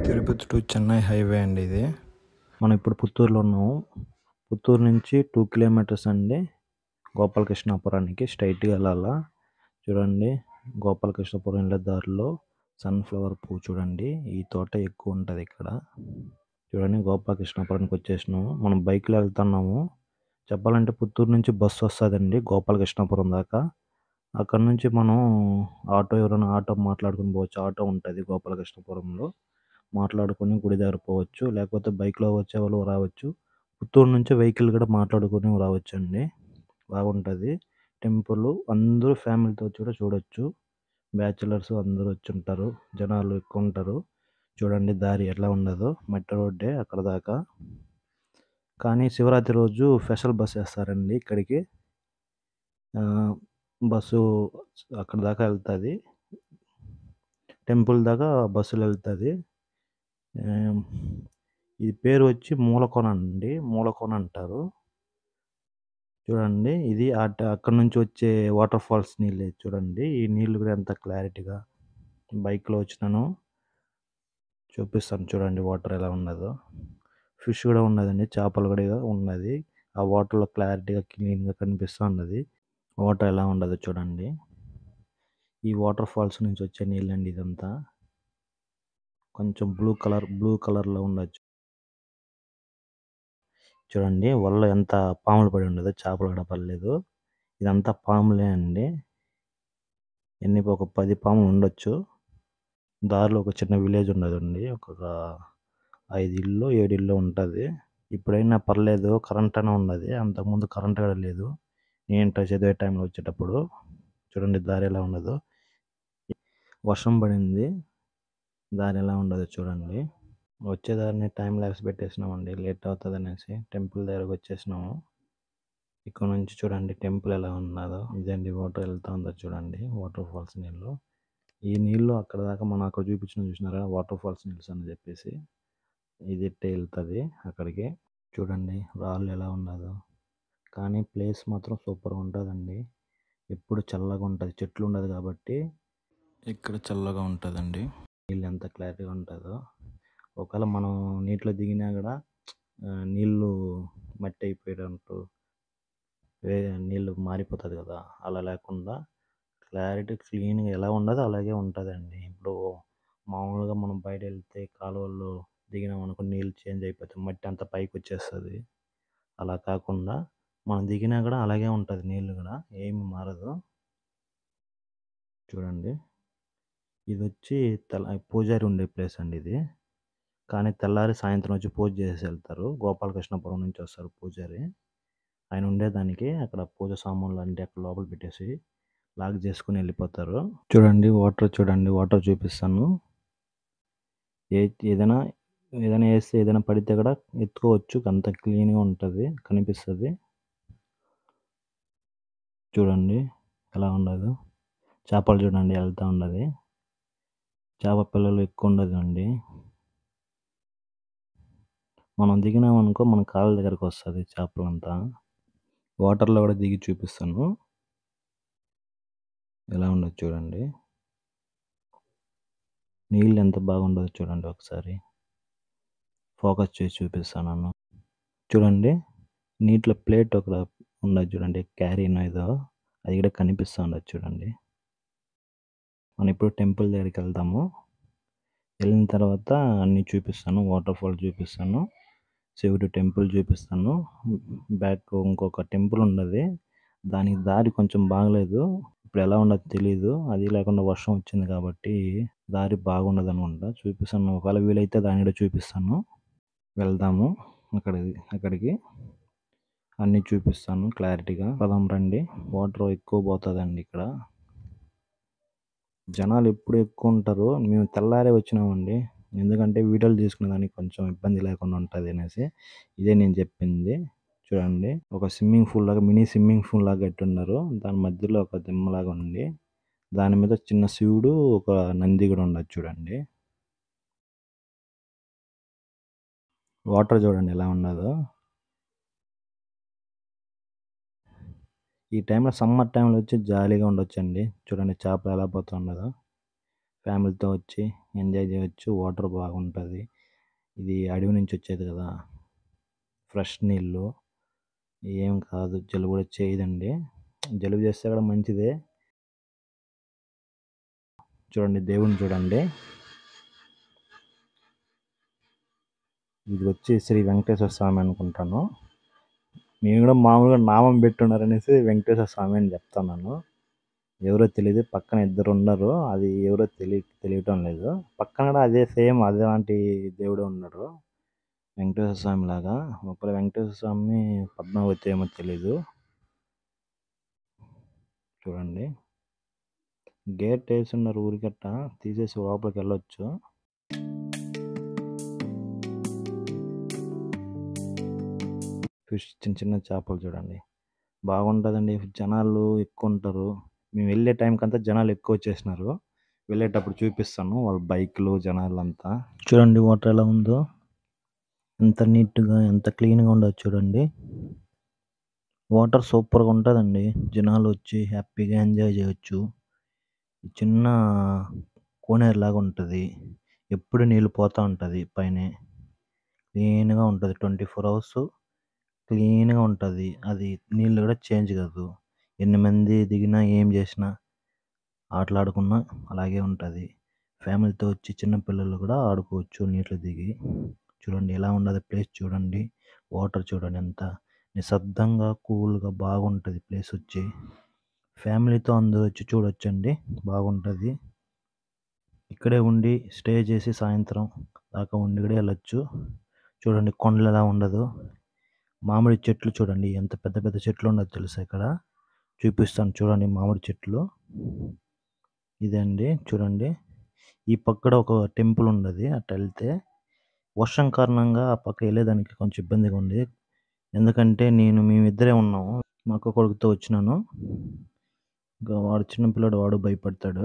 Tirupati to Chennai highway అండి ఇది మనం ఇప్పుడు పుత్తూరులో ఉన్నాము పుత్తూరు నుంచి టూ కిలోమీటర్స్ అండి గోపాలకృష్ణాపురానికి స్ట్రైట్గా వెళ్ళాలా చూడండి గోపాలకృష్ణాపురం వెళ్ళే దారిలో సన్ఫ్లవర్ పువ్వు చూడండి ఈ తోట ఎక్కువ ఉంటుంది ఇక్కడ చూడండి గోపాలకృష్ణాపురానికి వచ్చేసినాము మనం బైక్లో వెళ్తున్నాము చెప్పాలంటే పుత్తూరు నుంచి బస్సు వస్తుందండి గోపాలకృష్ణాపురం దాకా అక్కడ నుంచి మనం ఆటో ఎవరైనా ఆటో మాట్లాడుకుని పోవచ్చు ఆటో ఉంటుంది గోపాలకృష్ణాపురంలో మాట్లాడుకొని గుడి దగ్గర పోవచ్చు లేకపోతే బైక్లో వచ్చే వాళ్ళు రావచ్చు పుత్తూరు నుంచి వెహికల్ కూడా మాట్లాడుకొని రావచ్చు అండి బాగుంటుంది టెంపుల్ అందరూ ఫ్యామిలీతో కూడా చూడొచ్చు బ్యాచులర్స్ అందరూ వచ్చి ఉంటారు జనాలు ఎక్కువ ఉంటారు చూడండి దారి ఎట్లా ఉండదో మట్టి రోడ్డే అక్కడ దాకా కానీ శివరాత్రి రోజు స్పెషల్ బస్ వేస్తారండి ఇక్కడికి ఆ, బస్సు అక్కడ దాకా వెళ్తుంది టెంపుల్ దాకా బస్సులు వెళ్తుంది ఇది పేరు వచ్చి మూలకోన అండి మూలకోన అంటారు చూడండి ఇది అట అక్కడ నుంచి వచ్చే వాటర్ ఫాల్స్ నీళ్ళు చూడండి ఈ నీళ్ళు కూడా ఎంత క్లారిటీగా బైక్లో వచ్చినాను చూపిస్తాను చూడండి వాటర్ ఎలా ఉన్నదో ఫిష్ కూడా ఉన్నదండి చేపలు కూడా ఉన్నది ఆ వాటర్లో క్లారిటీగా క్లీన్గా కనిపిస్తూ ఉన్నది వాటర్ ఎలా ఉండదో చూడండి ఈ వాటర్ ఫాల్స్ నుంచి వచ్చే నీళ్ళండి ఇదంతా కొంచెం బ్లూ కలర్ బ్లూ కలర్లో ఉండొచ్చు చూడండి వల్ల ఎంత పాములు పడి ఉండదో చేపలు కూడా పడలేదు ఇదంతా పాములే అండి ఎన్ని ఒక పది పాములు ఉండొచ్చు దారిలో ఒక చిన్న విలేజ్ ఉండదండి ఒక ఐదు ఇల్లు ఏడు ఇల్లు ఉంటుంది ఇప్పుడైనా పర్లేదు కరెంట్ అనే ఉన్నది అంతకుముందు కరెంట్ కూడా లేదు నేను చదివే టైంలో వచ్చేటప్పుడు చూడండి దారి ఎలా ఉండదో వర్షం పడింది దారి ఎలా ఉండదో చూడండి వచ్చేదారిని టైం ల్యాబ్స్ పెట్టేసినామండి లేట్ అవుతుంది అనేసి టెంపుల్ దగ్గరకు వచ్చేసినాము ఇక్కడ నుంచి చూడండి టెంపుల్ ఎలా ఉన్నదో ఇదండి వాటర్ వెళ్తా ఉందో చూడండి వాటర్ ఫాల్స్ నీళ్ళు ఈ నీళ్ళు అక్కడ దాకా మనం అక్కడ చూపించిన చూసినారా వాటర్ ఫాల్స్ నీల్స్ అని చెప్పేసి ఇది ఇట్టే వెళ్తుంది అక్కడికి చూడండి రాళ్ళు ఎలా ఉన్నదో కానీ ప్లేస్ మాత్రం సూపర్ ఉంటుందండి ఎప్పుడు చల్లగా ఉంటుంది చెట్లు ఉండదు కాబట్టి ఇక్కడ చల్లగా ఉంటుందండి నీళ్ళు ఎంత క్లారిటీగా ఉంటుందో ఒకవేళ మనం నీటిలో దిగినా కూడా ఆ, నీళ్ళు మట్టి అయిపోయినట్టు వే నీళ్ళు మారిపోతుంది కదా అలా లేకుండా క్లారిటీ క్లీన్గా ఎలా ఉండదో అలాగే ఉంటుందండి ఇప్పుడు మామూలుగా మనం బయట వెళ్తే కాలువల్లో దిగినాం అనుకో నీళ్ళు చేంజ్ అయిపోతాయి మట్టి అంతా పైకి వచ్చేస్తుంది అలా కాకుండా మనం దిగినా కూడా అలాగే ఉంటుంది నీళ్ళు కూడా ఏమి మారదు చూడండి ఇది వచ్చి తెల్ల పూజారి ఉండే ప్లేస్ అండి ఇది కానీ తెల్లారి సాయంత్రం వచ్చి పూజ చేసి వెళ్తారు గోపాలకృష్ణపురం నుంచి వస్తారు పూజారి ఆయన ఉండేదానికి అక్కడ పూజ సామాన్లు అన్నీ అక్కడ లోపల పెట్టేసి లాక్ చేసుకుని వెళ్ళిపోతారు చూడండి వాటర్ చూడండి వాటర్ చూపిస్తాను ఏ ఏదైనా ఏదైనా వేస్తే ఏదైనా పడితే కూడా ఎత్తుకోవచ్చు అంత క్లీన్గా ఉంటుంది కనిపిస్తుంది చూడండి ఎలా ఉండదు చేపలు చూడండి వెళ్తూ ఉన్నది చేప పిల్లలు ఎక్కువ ఉండదు అండి మనం దిగినామనుకో మన కాళ్ళ దగ్గరకు వస్తుంది చేపలంతా వాటర్లో కూడా దిగి చూపిస్తాను ఎలా ఉండదు చూడండి నీళ్ళు ఎంత బాగుండదు చూడండి ఒకసారి ఫోకస్ చేసి చూపిస్తాను చూడండి నీటిలో ప్లేట్ ఒక ఉండదు చూడండి క్యారీనో ఏదో అది కూడా కనిపిస్తూ ఉండదు చూడండి మనం ఇప్పుడు టెంపుల్ దగ్గరికి వెళ్దాము వెళ్ళిన తర్వాత అన్నీ చూపిస్తాను వాటర్ ఫాల్ చూపిస్తాను శివుడి టెంపుల్ చూపిస్తాను బ్యాక్ ఇంకొక టెంపుల్ ఉన్నది దానికి దారి కొంచెం బాగలేదు ఇప్పుడు ఎలా ఉండదో తెలియదు అది లేకుండా వర్షం వచ్చింది కాబట్టి దారి బాగుండదు అనుకుంటా చూపిస్తాను ఒకవేళ వీలైతే దాన్ని కూడా చూపిస్తాను వెళ్దాము అక్కడికి అక్కడికి అన్నీ చూపిస్తాను క్లారిటీగా పదం రండి వాటర్ ఎక్కువ పోతుందండి ఇక్కడ జనాలు ఎప్పుడు ఎక్కువ ఉంటారు మేము తెల్లారే వచ్చినామండి ఎందుకంటే వీడియోలు తీసుకునే దానికి కొంచెం ఇబ్బంది లేకుండా ఉంటుంది అనేసి ఇదే నేను చెప్పింది చూడండి ఒక స్విమ్మింగ్ పూల్ లాగా మినీ స్విమ్మింగ్ పూల్ లాగా కట్టున్నారు దాని మధ్యలో ఒక దిమ్మలాగా ఉంది దాని మీద చిన్న శివుడు ఒక నంది కూడా ఉండదు చూడండి వాటర్ చూడండి ఎలా ఉన్నదో ఈ టైంలో సమ్మర్ టైంలో వచ్చి జాలీగా ఉండొచ్చండి చూడండి చేపలు ఎలా పోతున్నదో ఫ్యామిలీతో వచ్చి ఎంజాయ్ చేయొచ్చు వాటర్ బాగుంటుంది ఇది అడవి నుంచి వచ్చేది కదా ఫ్రెష్ నీళ్ళు ఏం కాదు జలుబు కూడా చేయదండి జలుబు చేస్తే కూడా మంచిదే చూడండి దేవుని చూడండి ఇది వచ్చి శ్రీ వెంకటేశ్వర స్వామి అనుకుంటాను నేను కూడా మామూలుగా నామం పెట్టున్నారనేసి వెంకటేశ్వర స్వామి అని చెప్తున్నాను ఎవరో తెలియదు పక్కన ఇద్దరు ఉన్నారు అది ఎవరో తెలియ తెలియటం లేదు పక్కన కూడా అదే సేమ్ అదే లాంటి దేవుడు ఉన్నాడు వెంకటేశ్వర స్వామి లాగా ఒకవేళ వెంకటేశ్వర స్వామి పద్మావతి ఏమో తెలీదు చూడండి గేట్ వేసి ఉన్నారు ఊరికట్ట తీసేసి లోపలికి వెళ్ళొచ్చు ఫిష్ చిన్న చిన్న చేపలు చూడండి బాగుంటుందండి జనాలు ఎక్కువ ఉంటారు మేము వెళ్ళే టైంకి అంతా జనాలు ఎక్కువ వచ్చేసినారు వెళ్ళేటప్పుడు చూపిస్తాను వాళ్ళ బైక్లు జనాలు అంతా చూడండి వాటర్ ఎలా ఉందో ఎంత నీట్గా ఎంత క్లీన్గా ఉండదు చూడండి వాటర్ సూపర్గా ఉంటుందండి జనాలు వచ్చి హ్యాపీగా ఎంజాయ్ చేయొచ్చు ఈ చిన్న కోనేరు లాగా ఉంటుంది ఎప్పుడు నీళ్ళు పోతూ ఉంటుంది పైన క్లీన్గా ఉంటుంది ట్వంటీ ఫోర్ అవర్స్ క్లీన్గా ఉంటుంది అది నీళ్ళు కూడా చేంజ్ కాదు ఎన్ని మంది దిగినా ఏం చేసినా ఆటలాడుకున్నా అలాగే ఉంటుంది ఫ్యామిలీతో వచ్చి చిన్న పిల్లలు కూడా ఆడుకోవచ్చు నీటిలో దిగి చూడండి ఎలా ఉండదు ప్లేస్ చూడండి వాటర్ చూడండి ఎంత నిశ్శబ్దంగా కూల్గా బాగుంటుంది ప్లేస్ వచ్చి ఫ్యామిలీతో అందరూ వచ్చి చూడొచ్చండి బాగుంటుంది ఇక్కడే ఉండి స్టే చేసి సాయంత్రం దాకా ఉండి కూడా వెళ్ళొచ్చు చూడండి కొండలు ఎలా ఉండదు మామిడి చెట్లు చూడండి ఎంత పెద్ద పెద్ద చెట్లు ఉండదు తెలుసా ఇక్కడ చూపిస్తాను చూడండి మామిడి చెట్లు ఇదండి చూడండి ఈ పక్కడ ఒక టెంపుల్ ఉన్నది అటు వెళ్తే వర్షం కారణంగా ఆ పక్క వెళ్ళేదానికి కొంచెం ఇబ్బందిగా ఉంది ఎందుకంటే నేను మేమిద్దరే ఉన్నాము మా అక్క కొడుకుతో వచ్చినాను ఇంకా వాడు చిన్నపిల్లడు వాడు భయపడతాడు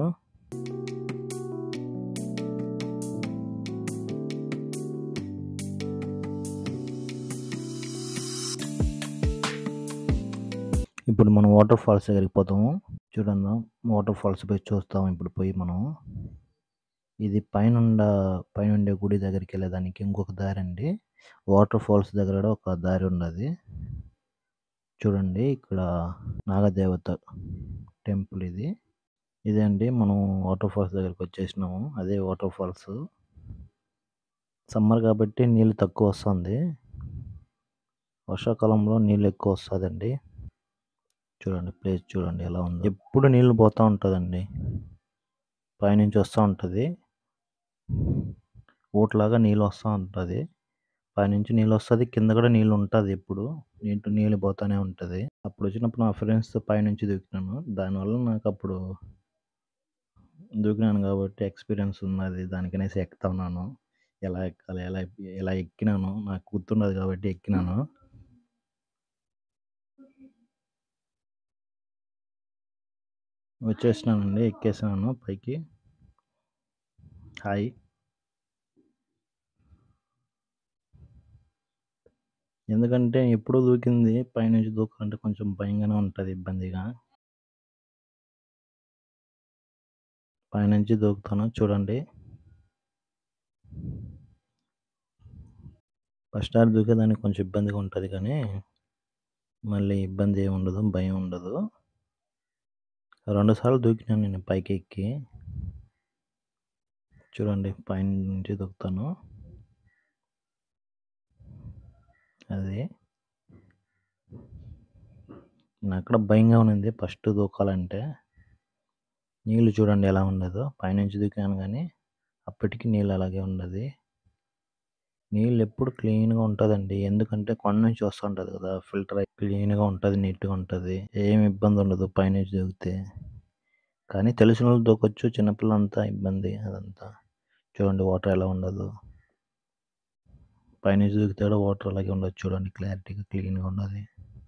ఇప్పుడు మనం వాటర్ ఫాల్స్ దగ్గరికి పోతాము చూడండి వాటర్ ఫాల్స్ పోయి చూస్తాము ఇప్పుడు పోయి మనం ఇది పైన పైన ఉండే గుడి దగ్గరికి వెళ్ళేదానికి ఇంకొక దారి అండి వాటర్ ఫాల్స్ దగ్గర కూడా ఒక దారి ఉన్నది చూడండి ఇక్కడ నాగదేవత టెంపుల్ ఇది ఇదే అండి మనం వాటర్ ఫాల్స్ దగ్గరికి వచ్చేసినాము అదే వాటర్ ఫాల్స్ సమ్మర్ కాబట్టి నీళ్ళు తక్కువ వస్తుంది వర్షాకాలంలో నీళ్ళు ఎక్కువ వస్తుందండి చూడండి ప్లేస్ చూడండి ఎలా ఉంది ఎప్పుడు నీళ్ళు పోతూ ఉంటుందండి పైనుంచి వస్తూ ఉంటుంది ఊట్లాగా నీళ్ళు వస్తూ ఉంటుంది పైనుంచి నీళ్ళు వస్తుంది కింద కూడా నీళ్ళు ఉంటుంది ఎప్పుడు నీటి నీళ్ళు పోతూనే ఉంటుంది అప్పుడు వచ్చినప్పుడు నా ఫ్రెండ్స్తో పైనుంచి దూకినాను దానివల్ల నాకు అప్పుడు దూకినాను కాబట్టి ఎక్స్పీరియన్స్ ఉన్నది దానికనేసి ఎక్కుతా ఉన్నాను ఎలా ఎక్కాలి ఎలా ఎలా ఎక్కినాను నాకు గుర్తున్నది కాబట్టి ఎక్కినాను వచ్చేసినానండి ఎక్కేసినాను పైకి హాయ్ ఎందుకంటే ఎప్పుడు దూకింది పైనుంచి దూకాలంటే కొంచెం భయంగానే ఉంటుంది ఇబ్బందిగా పైనుంచి దూకుతాను చూడండి ఫస్ట్ సారి దూకేదానికి కొంచెం ఇబ్బందిగా ఉంటుంది కానీ మళ్ళీ ఇబ్బంది ఏమి ఉండదు భయం ఉండదు రెండు సార్లు దూకినాను నేను పైకి ఎక్కి చూడండి పైన నుంచి దూకుతాను అది నాకు కూడా భయంగా ఉన్నది ఫస్ట్ దూకాలంటే నీళ్ళు చూడండి ఎలా ఉండదో పైనుంచి దూకాను కానీ అప్పటికి నీళ్ళు అలాగే ఉన్నది నీళ్ళు ఎప్పుడు క్లీన్గా ఉంటుందండి ఎందుకంటే కొండ నుంచి వస్తుంటుంది కదా ఫిల్టర్ అయి క్లీన్గా ఉంటుంది నీట్గా ఉంటుంది ఏం ఇబ్బంది ఉండదు పైనుంచి దూకితే కానీ తెలిసిన వాళ్ళు దూకొచ్చు చిన్నపిల్లలంతా ఇబ్బంది అదంతా చూడండి వాటర్ ఎలా ఉండదు పైనుంచి దూకితే కూడా వాటర్ అలాగే ఉండదు చూడండి క్లారిటీగా క్లీన్గా ఉన్నది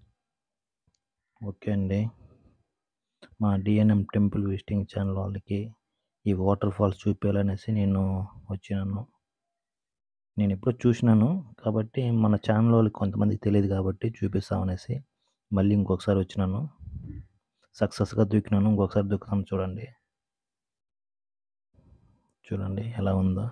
ఓకే అండి మా డిఎన్ఎం టెంపుల్ విజిటింగ్ ఛానల్ వాళ్ళకి ఈ వాటర్ ఫాల్స్ చూపించాలనేసి నేను వచ్చినాను నేను ఎప్పుడో చూసినాను కాబట్టి మన ఛానల్ వాళ్ళకి కొంతమందికి తెలియదు కాబట్టి చూపిస్తామనేసి మళ్ళీ ఇంకొకసారి వచ్చినాను సక్సెస్గా దూకినాను ఇంకొకసారి దూకుతాను చూడండి చూడండి ఎలా ఉందో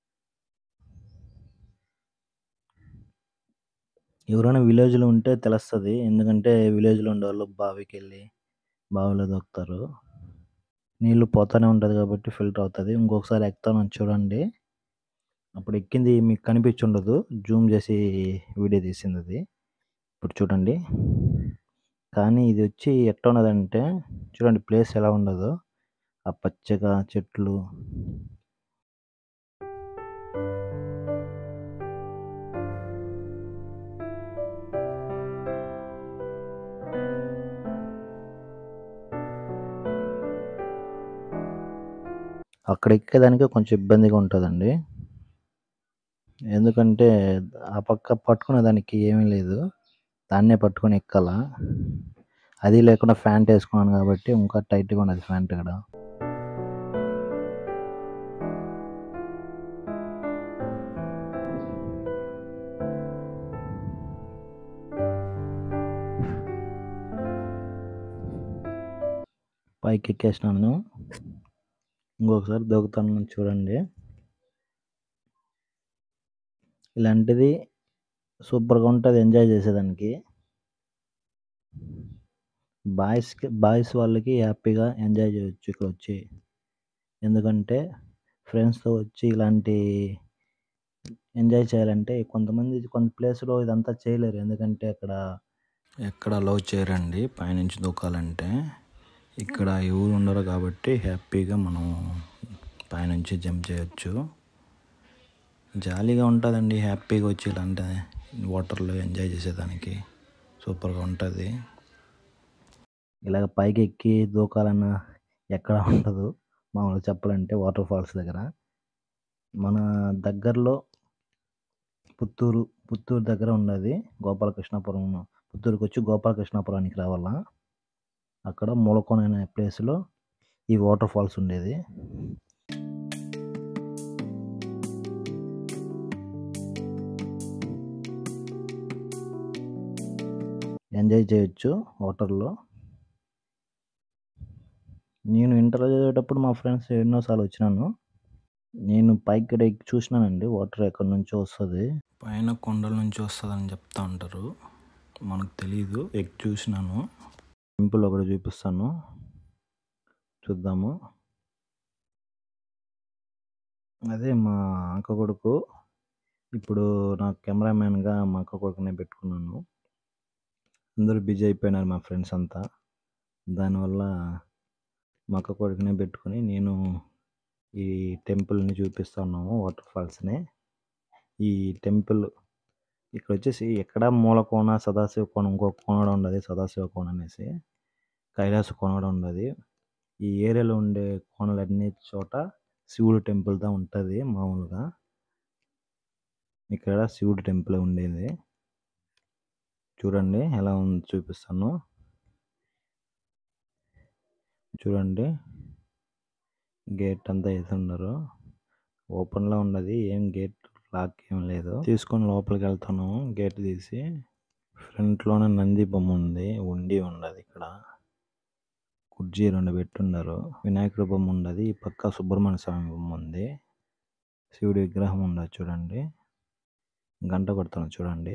ఎవరైనా విలేజ్లో ఉంటే తెలుస్తుంది ఎందుకంటే విలేజ్లో ఉండే వాళ్ళు బావికి వెళ్ళి బావిలో దొక్కుతారు నీళ్ళు పోతూనే ఉంటుంది కాబట్టి ఫిల్టర్ అవుతుంది ఇంకొకసారి ఎక్కుతాను చూడండి అప్పుడు ఎక్కింది మీకు కనిపించుండదు జూమ్ చేసి వీడియో తీసింది అది ఇప్పుడు చూడండి కానీ ఇది వచ్చి ఎట్లా ఉన్నదంటే చూడండి ప్లేస్ ఎలా ఉండదో ఆ పచ్చగా చెట్లు అక్కడ ఎక్కేదానికి కొంచెం ఇబ్బందిగా ఉంటుందండి ఎందుకంటే ఆ పక్క పట్టుకునే దానికి ఏమీ లేదు దాన్నే పట్టుకొని ఎక్కాల అది లేకుండా ఫ్యాంట్ వేసుకున్నాను కాబట్టి ఇంకా టైట్గా ఉన్నది ఫ్యాంట్ ఇక్కడ పైకి ఎక్కేసినాను ఇంకొకసారి దొక్కుతాను చూడండి ఇలాంటిది సూపర్గా ఉంటుంది ఎంజాయ్ చేసేదానికి బాయ్స్కి బాయ్స్ వాళ్ళకి హ్యాపీగా ఎంజాయ్ చేయొచ్చు ఇక్కడ వచ్చి ఎందుకంటే ఫ్రెండ్స్తో వచ్చి ఇలాంటి ఎంజాయ్ చేయాలంటే కొంతమంది కొంత ప్లేస్లో ఇదంతా చేయలేరు ఎందుకంటే అక్కడ ఎక్కడ అలౌ చేయరండి పైనుంచి దూకాలంటే ఇక్కడ ఎవరు ఉండరు కాబట్టి హ్యాపీగా మనం పైనుంచి జంప్ చేయొచ్చు జాలీగా ఉంటుందండి హ్యాపీగా వచ్చి ఇలాంటి వాటర్లో ఎంజాయ్ చేసేదానికి సూపర్గా ఉంటుంది ఇలాగ పైకి ఎక్కి దూకాలన్న ఎక్కడ ఉండదు మామూలుగా చెప్పాలంటే వాటర్ ఫాల్స్ దగ్గర మన దగ్గరలో పుత్తూరు పుత్తూరు దగ్గర ఉన్నది గోపాలకృష్ణాపురం పుత్తూరుకి వచ్చి గోపాలకృష్ణాపురానికి రావాలా అక్కడ మూలకోన అనే ప్లేస్లో ఈ వాటర్ ఫాల్స్ ఉండేది ఎంజాయ్ చేయొచ్చు వాటర్లో నేను ఇంటర్లో చదివేటప్పుడు మా ఫ్రెండ్స్ ఎన్నోసార్లు వచ్చినాను నేను పైకి కూడా ఎక్కి చూసినానండి వాటర్ ఎక్కడి నుంచో వస్తుంది పైన కొండల నుంచి వస్తుందని చెప్తా ఉంటారు మనకు తెలీదు ఎక్కి చూసినాను టెంపుల్ ఒకటి చూపిస్తాను చూద్దాము అదే మా అక్క కొడుకు ఇప్పుడు నా కెమెరామ్యాన్గా మా అక్క కొడుకునే పెట్టుకున్నాను అందరూ బిజీ అయిపోయినారు మా ఫ్రెండ్స్ అంతా దానివల్ల మా అక్క కొడుకునే పెట్టుకొని నేను ఈ టెంపుల్ని చూపిస్తున్నాము వాటర్ ఫాల్స్ని ఈ టెంపుల్ ఇక్కడ వచ్చేసి ఎక్కడ మూల కోన సదాశివ కోన ఇంకో కోన కూడా ఉండదు సదాశివ కోన అనేసి కైలాస కోన కూడా ఉండదు ఈ ఏరియాలో ఉండే కోనలన్నీ చోట శివుడు టెంపుల్తో ఉంటుంది మామూలుగా ఇక్కడ శివుడు టెంపుల్ ఉండేది చూడండి ఎలా ఉంది చూపిస్తాను చూడండి గేట్ అంతా వేసున్నారు ఓపెన్లో ఉన్నది ఏం గేట్ లాక్ ఏం లేదు తీసుకొని లోపలికి వెళ్తాను గేట్ తీసి ఫ్రంట్లోనే నంది బొమ్మ ఉంది ఉండి ఉండదు ఇక్కడ కుర్జీ రెండు పెట్టున్నారు వినాయకుడి బొమ్మ ఉండదు ఈ పక్క సుబ్రహ్మణ్య స్వామి బొమ్మ ఉంది శివుడి విగ్రహం ఉండదు చూడండి గంట కొడతాను చూడండి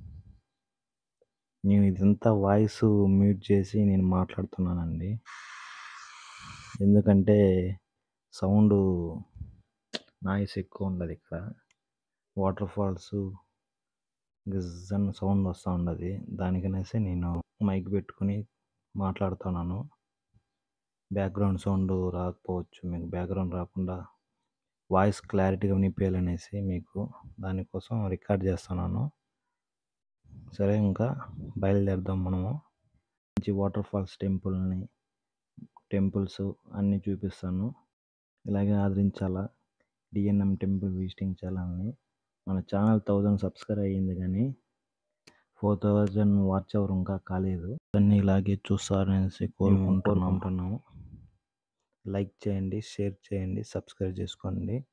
నేను ఇదంతా వాయిస్ మ్యూట్ చేసి నేను మాట్లాడుతున్నానండి ఎందుకంటే సౌండ్ నాయిస్ ఎక్కువ ఉండదు ఇక్కడ వాటర్ ఫాల్స్ గిజ్జన్ సౌండ్ వస్తూ ఉండదు దానికనేసి నేను మైక్ పెట్టుకుని మాట్లాడుతున్నాను బ్యాక్గ్రౌండ్ సౌండ్ రాకపోవచ్చు మీకు బ్యాక్గ్రౌండ్ రాకుండా వాయిస్ క్లారిటీగా వినిపించాలనేసి మీకు దానికోసం రికార్డ్ చేస్తున్నాను సరే ఇంకా బయలుదేరుదాం మనము మంచి వాటర్ ఫాల్స్ టెంపుల్ని టెంపుల్స్ అన్నీ చూపిస్తాను ఇలాగే ఆదరించాలా డిఎన్ఎం టెంపుల్ విజిటింగ్ ఛానల్ని మన ఛానల్ థౌజండ్ సబ్స్క్రైబ్ అయ్యింది కానీ ఫోర్ థౌజండ్ వాచ్ అవర్ ఇంకా కాలేదు అన్నీ ఇలాగే చూస్తారనేసి కోరుకుంటున్నాము లైక్ చేయండి షేర్ చేయండి సబ్స్క్రైబ్ చేసుకోండి